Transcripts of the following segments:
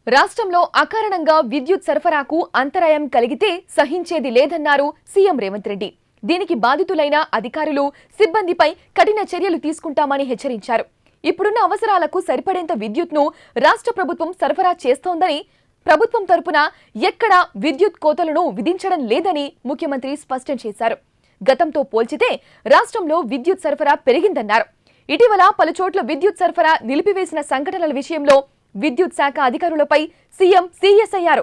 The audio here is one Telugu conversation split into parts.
రాష్ట్రంలో అకారణంగా విద్యుత్ సరఫరాకు అంతరాయం కలిగితే సహించేది లేదన్నారు సీఎం రేవంత్ రెడ్డి దీనికి బాధితులైన అధికారులు సిబ్బందిపై కఠిన చర్యలు తీసుకుంటామని హెచ్చరించారు ఇప్పుడున్న అవసరాలకు సరిపడేంత విద్యుత్ను రాష్ట్ర ప్రభుత్వం సరఫరా చేస్తోందని ప్రభుత్వం తరపున ఎక్కడా విద్యుత్ కోతలను విధించడం లేదని ముఖ్యమంత్రి స్పష్టం చేశారు గతంతో పోల్చితే రాష్ట్రంలో విద్యుత్ సరఫరా పెరిగిందన్నారు ఇటీవల పలుచోట్ల విద్యుత్ సరఫరా నిలిపివేసిన సంఘటనల విషయంలో విద్యుత్ శాఖ అధికారులపై సీఎం సీరియస్ అయ్యారు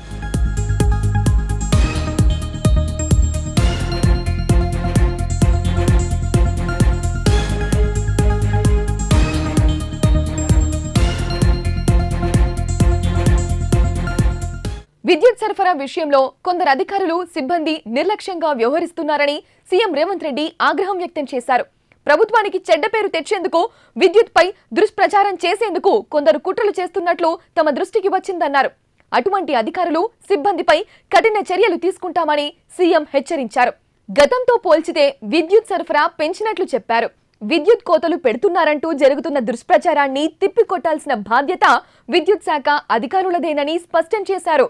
విద్యుత్ సరఫరా విషయంలో కొందరు అధికారులు సిబ్బంది నిర్లక్ష్యంగా వ్యవహరిస్తున్నారని సీఎం రేవంత్ రెడ్డి ఆగ్రహం వ్యక్తం చేశారు ప్రభుత్వానికి చెడ్డ పేరు తెచ్చేందుకు విద్యుత్ పై దుష్ప్రచారం చేసేందుకు కొందరు కుట్రలు చేస్తున్నట్లు తమ దృష్టికి వచ్చిందన్నారు అటువంటి అధికారులు సిబ్బందిపై కఠిన చర్యలు తీసుకుంటామని సీఎం హెచ్చరించారు గతంతో పోల్చితే విద్యుత్ సరఫరా పెంచినట్లు చెప్పారు విద్యుత్ కోతలు పెడుతున్నారంటూ జరుగుతున్న దుష్ప్రచారాన్ని తిప్పికొట్టాల్సిన బాధ్యత విద్యుత్ శాఖ అధికారులదేనని స్పష్టం చేశారు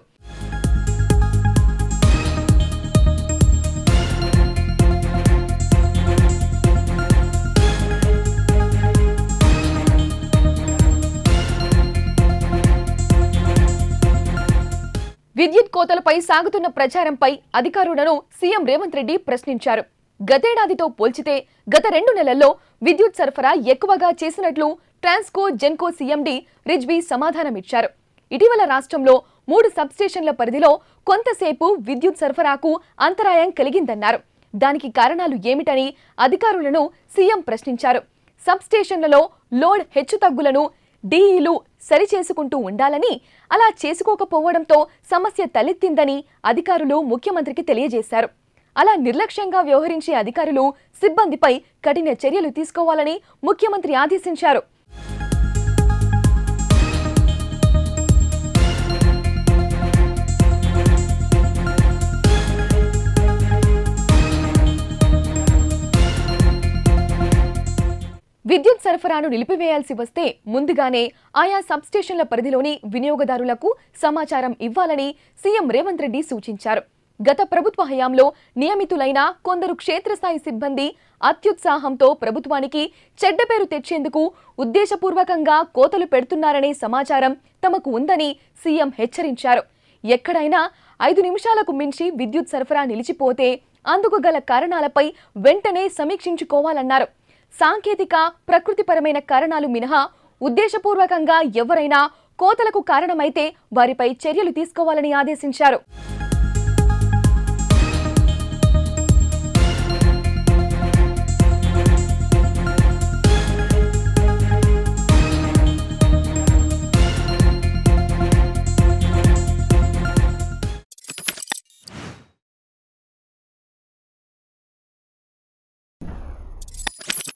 విద్యుత్ కోతలపై సాగుతున్న ప్రచారంపై అధికారులను సీఎం రేవంత్ రెడ్డి ప్రశ్నించారు గతేడాదితో పోల్చితే గత రెండు నెలల్లో విద్యుత్ సరఫరా ఎక్కువగా చేసినట్లు ట్రాన్స్కో జెన్కో సీఎండీ రిజ్వీ సమాధానమిచ్చారు ఇటీవల రాష్ట్రంలో మూడు సబ్స్టేషన్ల పరిధిలో కొంతసేపు విద్యుత్ సరఫరాకు అంతరాయం కలిగిందన్నారు దానికి కారణాలు ఏమిటని అధికారులను సీఎం ప్రశ్నించారు సబ్స్టేషన్లలో లోడ్ హెచ్చుతగ్గులను డీఈలు సరిచేసుకుంటూ ఉండాలని అలా చేసుకోకపోవడంతో సమస్య తలెత్తిందని అధికారులు ముఖ్యమంత్రికి తెలియజేశారు అలా నిర్లక్ష్యంగా వ్యవహరించే అధికారులు సిబ్బందిపై కఠిన చర్యలు తీసుకోవాలని ముఖ్యమంత్రి ఆదేశించారు విద్యుత్ సరఫరాను నిలిపివేయాల్సి వస్తే ముందుగానే ఆయా సబ్స్టేషన్ల పరిధిలోని వినియోగదారులకు సమాచారం ఇవ్వాలని సీఎం రేవంత్ రెడ్డి సూచించారు గత ప్రభుత్వ హయాంలో నియమితులైన కొందరు క్షేత్రస్థాయి సిబ్బంది అత్యుత్సాహంతో ప్రభుత్వానికి చెడ్డ పేరు తెచ్చేందుకు ఉద్దేశపూర్వకంగా కోతలు పెడుతున్నారనే సమాచారం తమకు ఉందని సీఎం హెచ్చరించారు ఎక్కడైనా ఐదు నిమిషాలకు మించి విద్యుత్ సరఫరా నిలిచిపోతే అందుకు గల కారణాలపై వెంటనే సమీక్షించుకోవాలన్నారు సాంకేతిక ప్రకృతిపరమైన కారణాలు మినహా ఉద్దేశపూర్వకంగా ఎవరైనా కోతలకు కారణమైతే వారిపై చర్యలు తీసుకోవాలని ఆదేశించారు